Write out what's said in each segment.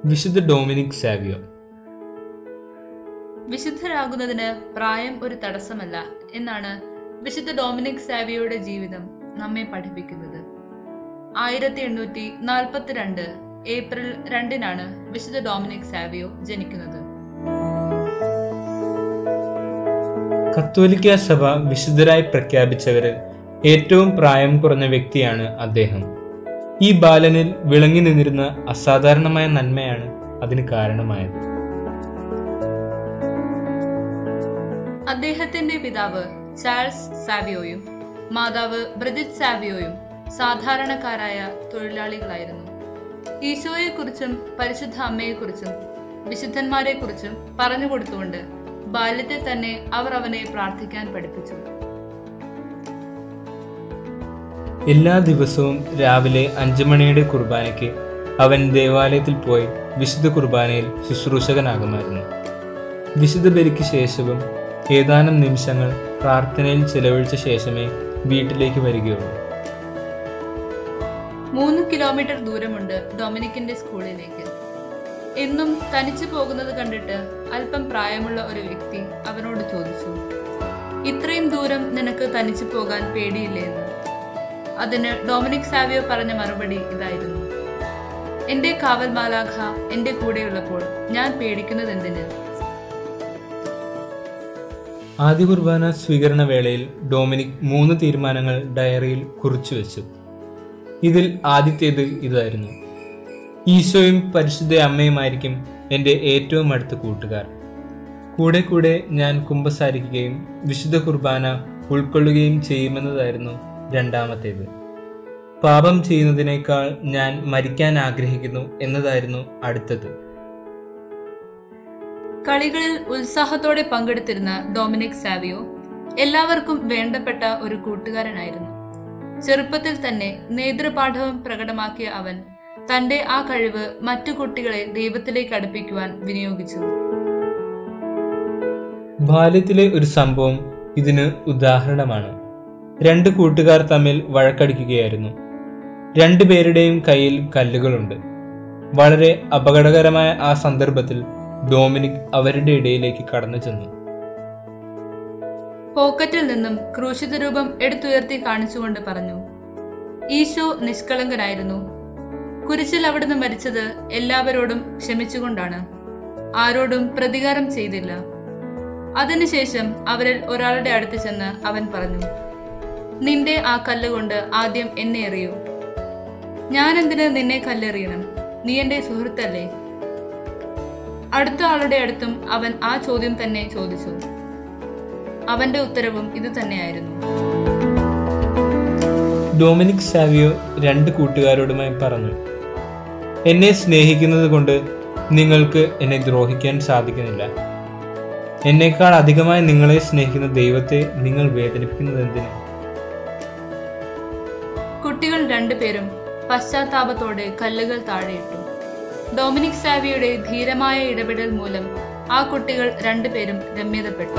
വിശുദ്ധ Dominic Savio വിശുദ്ധരാകുന്നതിന് പ്രായം ഒരു തടസ്സമല്ല എന്നാണ് വിശുദ്ധ ഡൊമിനിക് സാവിയോയുടെ ജീവിതം നമ്മെ പഠിപ്പിക്കുന്നത് ആയിരത്തി എണ്ണൂറ്റി നാൽപ്പത്തിരണ്ട് ഏപ്രിൽ രണ്ടിനാണ് വിശുദ്ധ ഡൊമിനിക് സാവിയോ ജനിക്കുന്നത് കത്തോലിക്ക സഭ വിശുദ്ധരായി പ്രഖ്യാപിച്ചവരിൽ ഏറ്റവും പ്രായം കുറഞ്ഞ വ്യക്തിയാണ് അദ്ദേഹം ഈ ബാലനിൽ വിളങ്ങി നിന്നിരുന്ന അസാധാരണമായ നന്മയാണ് അതിന് കാരണമായത് അദ്ദേഹത്തിന്റെ പിതാവ് ചാൾസ് സാവിയോയും മാതാവ് ബ്രിജിറ്റ് സാവിയോയും സാധാരണക്കാരായ തൊഴിലാളികളായിരുന്നു ഈശോയെക്കുറിച്ചും പരിശുദ്ധ അമ്മയെക്കുറിച്ചും വിശുദ്ധന്മാരെക്കുറിച്ചും പറഞ്ഞു കൊടുത്തുകൊണ്ട് ബാല്യത്തിൽ തന്നെ അവർ അവനെ പ്രാർത്ഥിക്കാൻ പഠിപ്പിച്ചു എല്ലാ ദിവസവും രാവിലെ അഞ്ചു മണിയുടെ കുർബാനയ്ക്ക് അവൻ ദേവാലയത്തിൽ പോയി വിശുദ്ധ കുർബാനയിൽ ശുശ്രൂഷകനാകുമായിരുന്നു വിശുദ്ധ ബലിക്ക് ശേഷവും ഏതാനും നിമിഷങ്ങൾ പ്രാർത്ഥനയിൽ ചിലവഴിച്ച ശേഷമേ വീട്ടിലേക്ക് വരികയുള്ളൂ മൂന്ന് കിലോമീറ്റർ ദൂരമുണ്ട് ഡൊമിനിക്കിന്റെ സ്കൂളിലേക്ക് എന്നും തനിച്ചു പോകുന്നത് കണ്ടിട്ട് അല്പം പ്രായമുള്ള ഒരു വ്യക്തി അവനോട് ചോദിച്ചു ഇത്രയും ദൂരം നിനക്ക് തനിച്ചു പോകാൻ പേടിയില്ലേ എന്ന് അതിന് ഡൊമിനിക് സാവിയോ പറഞ്ഞ മറുപടി ഇതായിരുന്നു എന്റെ കാവൽ മാലാഖ എന്റെ കൂടെയുള്ളപ്പോൾ ഞാൻ പേടിക്കുന്നത് എന്തിന് ആദ്യ കുർബാന സ്വീകരണ വേളയിൽ ഡൊമിനിക് മൂന്ന് തീരുമാനങ്ങൾ ഡയറിയിൽ കുറിച്ചു വെച്ചു ഇതിൽ ആദ്യത്തേത് ഇതായിരുന്നു ഈശോയും പരിശുദ്ധ അമ്മയുമായിരിക്കും എൻ്റെ ഏറ്റവും അടുത്ത കൂട്ടുകാർ കൂടെ കൂടെ ഞാൻ കുമ്പസാരിക്കുകയും വിശുദ്ധ കുർബാന ഉൾക്കൊള്ളുകയും ചെയ്യുമെന്നതായിരുന്നു രണ്ടാമത്തേത് പാപം ചെയ്യുന്നതിനേക്കാൾ ഞാൻ മരിക്കാൻ ആഗ്രഹിക്കുന്നു എന്നതായിരുന്നു അടുത്തത് കളികളിൽ ഉത്സാഹത്തോടെ പങ്കെടുത്തിരുന്ന ഡൊമിനിക് സാവിയോ എല്ലാവർക്കും വേണ്ടപ്പെട്ട ഒരു കൂട്ടുകാരനായിരുന്നു ചെറുപ്പത്തിൽ തന്നെ നേതൃപാഠവും പ്രകടമാക്കിയ അവൻ തന്റെ ആ കഴിവ് മറ്റു കുട്ടികളെ ദൈവത്തിലേക്ക് അടുപ്പിക്കുവാൻ വിനിയോഗിച്ചു ബാല്യത്തിലെ ഒരു സംഭവം ഇതിന് ഉദാഹരണമാണ് രണ്ട് കൂട്ടുകാർ തമ്മിൽ വഴക്കടിക്കുകയായിരുന്നു രണ്ടുപേരുടെയും കയ്യിൽ കല്ലുകളുണ്ട് വളരെ അപകടകരമായ ആ സന്ദർഭത്തിൽ ഡൊമിനിക് അവരുടെ ഇടയിലേക്ക് കടന്നു ചെന്നു പോക്കറ്റിൽ നിന്നും ക്രൂശിത രൂപം എടുത്തുയർത്തി കാണിച്ചുകൊണ്ട് പറഞ്ഞു ഈശോ നിഷ്കളങ്കനായിരുന്നു കുരിശിൽ അവിടുന്ന് മരിച്ചത് എല്ലാവരോടും ക്ഷമിച്ചുകൊണ്ടാണ് ആരോടും പ്രതികാരം ചെയ്തില്ല അതിനുശേഷം അവരിൽ ഒരാളുടെ അടുത്ത് ചെന്ന് അവൻ പറഞ്ഞു നിന്റെ ആ കല്ലുകൊണ്ട് ആദ്യം എന്നെ എറിയൂ ഞാൻ എന്തിന് നിന്നെ കല്ലെറിയണം നീ എന്റെ സുഹൃത്തല്ലേ അടുത്ത ആളുടെ അടുത്തും അവൻ ആ ചോദ്യം തന്നെ ചോദിച്ചു അവന്റെ ഉത്തരവും ഇത് തന്നെയായിരുന്നു ഡൊമിനിക് സാവിയോ രണ്ട് കൂട്ടുകാരോടുമായി പറഞ്ഞു എന്നെ സ്നേഹിക്കുന്നത് കൊണ്ട് നിങ്ങൾക്ക് എന്നെ ദ്രോഹിക്കാൻ സാധിക്കുന്നില്ല എന്നേക്കാൾ അധികമായി നിങ്ങളെ സ്നേഹിക്കുന്ന ദൈവത്തെ നിങ്ങൾ വേദനിപ്പിക്കുന്നത് എന്തിന് കുട്ടികൾ രണ്ടുപേരും പശ്ചാത്താപത്തോടെ കല്ലുകൾ താഴെയിട്ടു ഡൊമിനിക് സാവിയുടെ ധീരമായ ഇടപെടൽ മൂലം ആ കുട്ടികൾ രണ്ടുപേരും രമ്യതപ്പെട്ടു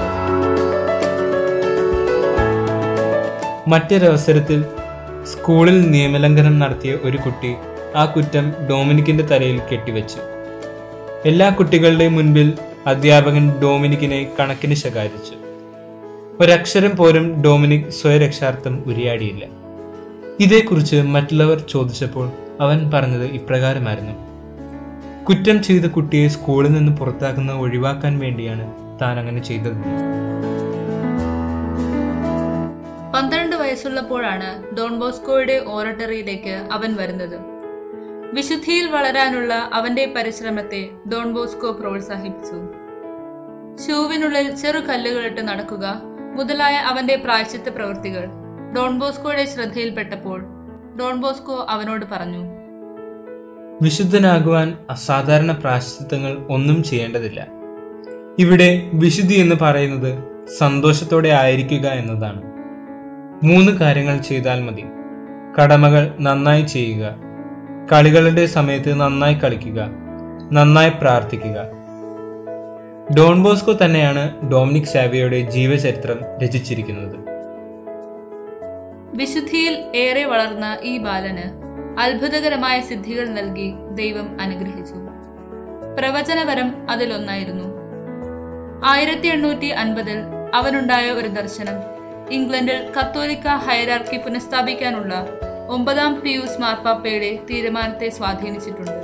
മറ്റൊരവസരത്തിൽ സ്കൂളിൽ നിയമലംഘനം നടത്തിയ ഒരു കുട്ടി ആ കുറ്റം ഡൊമിനിക്കിന്റെ തലയിൽ കെട്ടിവെച്ചു എല്ലാ കുട്ടികളുടെയും മുൻപിൽ അധ്യാപകൻ ഡൊമിനിക്കിനെ കണക്കിന് ശകാരിച്ചു ഒരക്ഷരം പോലും ഡൊമിനിക് സ്വയരക്ഷാർത്ഥം ഉരിയാടിയില്ല ഇതേക്കുറിച്ച് മറ്റുള്ളവർ ചോദിച്ചപ്പോൾ അവൻ പറഞ്ഞത് ഇപ്രകാരമായിരുന്നു കുറ്റം ചെയ്ത കുട്ടിയെ സ്കൂളിൽ നിന്ന് പുറത്താക്കുന്നത് ഒഴിവാക്കാൻ വേണ്ടിയാണ് താൻ അങ്ങനെ ചെയ്തത് പന്ത്രണ്ട് വയസ്സുള്ളപ്പോഴാണ് ഡോൺ ബോസ്കോയുടെ ഓറട്ടറിയിലേക്ക് അവൻ വരുന്നത് വിശുദ്ധിയിൽ വളരാനുള്ള അവന്റെ പരിശ്രമത്തെ ഡോൺ ബോസ്കോ പ്രോത്സാഹിപ്പിച്ചു ഷൂവിനുള്ളിൽ ചെറു കല്ലുകളിട്ട് നടക്കുക മുതലായ അവന്റെ പ്രായശ്ചിത്ത പ്രവൃത്തികൾ ഡോൺ ബോസ്കോയുടെ ശ്രദ്ധയിൽപ്പെട്ടപ്പോൾ ഡോൺ ബോസ്കോ അവനോട് പറഞ്ഞു വിശുദ്ധനാകുവാൻ അസാധാരണ പ്രാശ്ചിത്തങ്ങൾ ഒന്നും ചെയ്യേണ്ടതില്ല ഇവിടെ വിശുദ്ധി എന്ന് പറയുന്നത് സന്തോഷത്തോടെ ആയിരിക്കുക എന്നതാണ് മൂന്ന് കാര്യങ്ങൾ ചെയ്താൽ മതി കടമകൾ നന്നായി ചെയ്യുക കളികളുടെ സമയത്ത് നന്നായി കളിക്കുക നന്നായി പ്രാർത്ഥിക്കുക ഡോൺ ബോസ്കോ തന്നെയാണ് ഡൊമിനിക് സാവിയോയുടെ ജീവചരിത്രം രചിച്ചിരിക്കുന്നത് വിശുദ്ധിയിൽ ഏറെ വളർന്ന ഈ ബാലന് അത്ഭുതകരമായ സിദ്ധികൾ നൽകി ദൈവം അനുഗ്രഹിച്ചു പ്രവചനപരം അതിലൊന്നായിരുന്നു ആയിരത്തി എണ്ണൂറ്റി അൻപതിൽ അവനുണ്ടായ ഒരു ദർശനം ഇംഗ്ലണ്ടിൽ കത്തോലിക്ക ഹൈറാർക്കി പുനഃസ്ഥാപിക്കാനുള്ള ഒമ്പതാം പിയൂസ് മാർപ്പാപ്പയുടെ തീരുമാനത്തെ സ്വാധീനിച്ചിട്ടുണ്ട്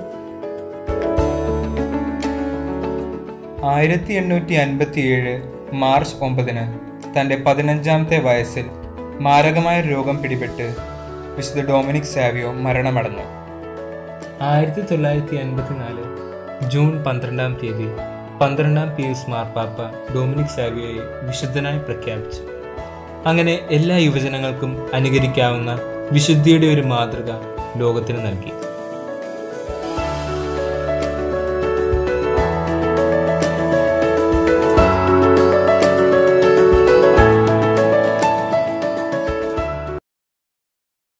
ആയിരത്തി എണ്ണൂറ്റി അൻപത്തിയേഴ് മാർച്ച് ഒമ്പതിന് തൻ്റെ പതിനഞ്ചാമത്തെ വയസ്സിൽ മാരകമായ രോഗം പിടിപെട്ട് വിശുദ്ധ ഡൊമിനിക് സാവിയോ മരണമടഞ്ഞു ആയിരത്തി തൊള്ളായിരത്തി അൻപത്തിനാല് ജൂൺ പന്ത്രണ്ടാം തീയതി പന്ത്രണ്ടാം പിയൂസ് മാർപ്പാപ്പ ഡൊമിനിക് സാവിയോയെ വിശുദ്ധനായി പ്രഖ്യാപിച്ചു അങ്ങനെ എല്ലാ യുവജനങ്ങൾക്കും അനുകരിക്കാവുന്ന വിശുദ്ധിയുടെ ഒരു മാതൃക ലോകത്തിന് നൽകി